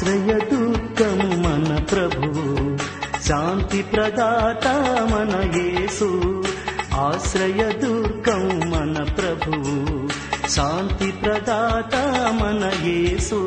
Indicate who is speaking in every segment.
Speaker 1: ఆశ్రయ దుర్గం మన ప్రభువు శాంతి ప్రదాత మన యేసు ఆశ్రయ దుర్గం మన ప్రభువు శాంతి ప్రదాత మన యేసు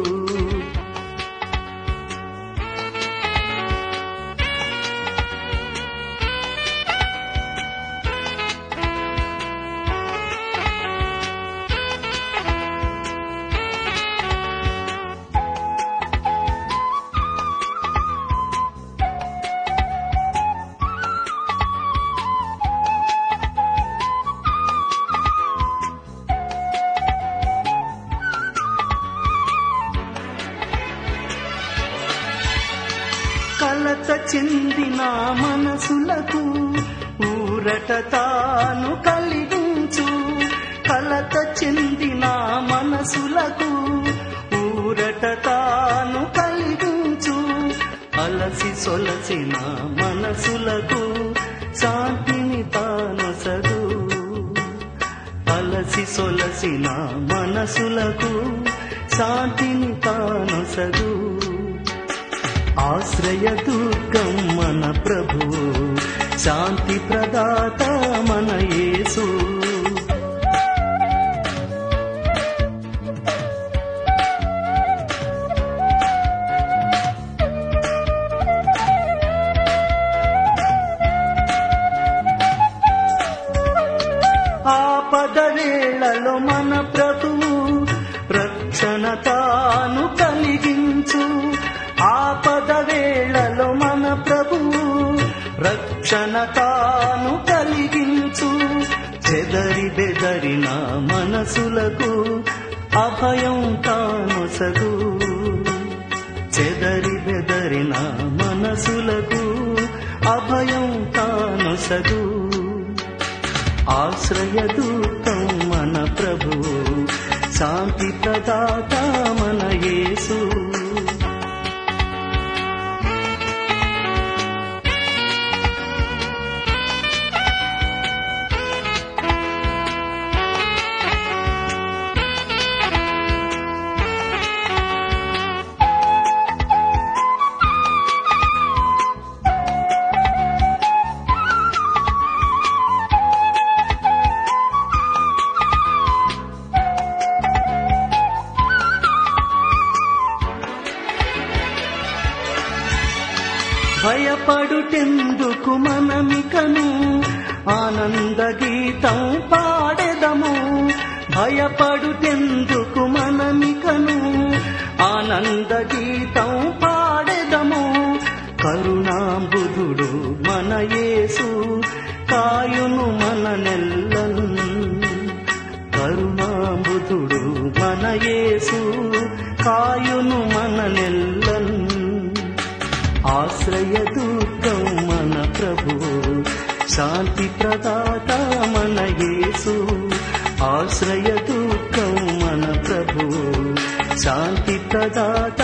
Speaker 1: కలత చెందిన మనసులకు ఊరట తాను కలిగించు కలత చెందిన మనసులకు ఊరట తాను కలిగించు అలసి సొలసిన మనసులకు శాంతిని తానొసదు అలసి సొలసిన మనసులకు శాంతిని తానొసదు ఆశ్రయ దుర్గం మన ప్రభు శాంతి ప్రదాత మన యేసు ఆపద వేళలో మన ప్రభువు రక్షణ తాను కలిగించు ఆపద వేళలో మన ప్రభువు రక్షణ తాను కలిగించు చెదరి బెదరిన మనసులకు అభయం తానొసగు చెదరి బెదరిన మనసులకు అభయం తానొసగు ఆశ్రయ దూతం మన ప్రభు శాంతి ప్రదాత మన యేసు భయపడుటెందుకు మనమికను ఆనంద గీతం పాడెదము భయపడుటెందుకు మనమికను ఆనంద గీతం పాడెదము కరుణాంబుధుడు మన యేసు కాయును మన నెల్లను కరుణాంబుధుడు మన యేసు కాయును మన నెల్లను ఆశ్రయ దుర్గం మన ప్రభు శాంతి ప్రదాత మన యేసు ఆశ్రయ దుర్గం మన ప్రభు శాంతి ప్రదాత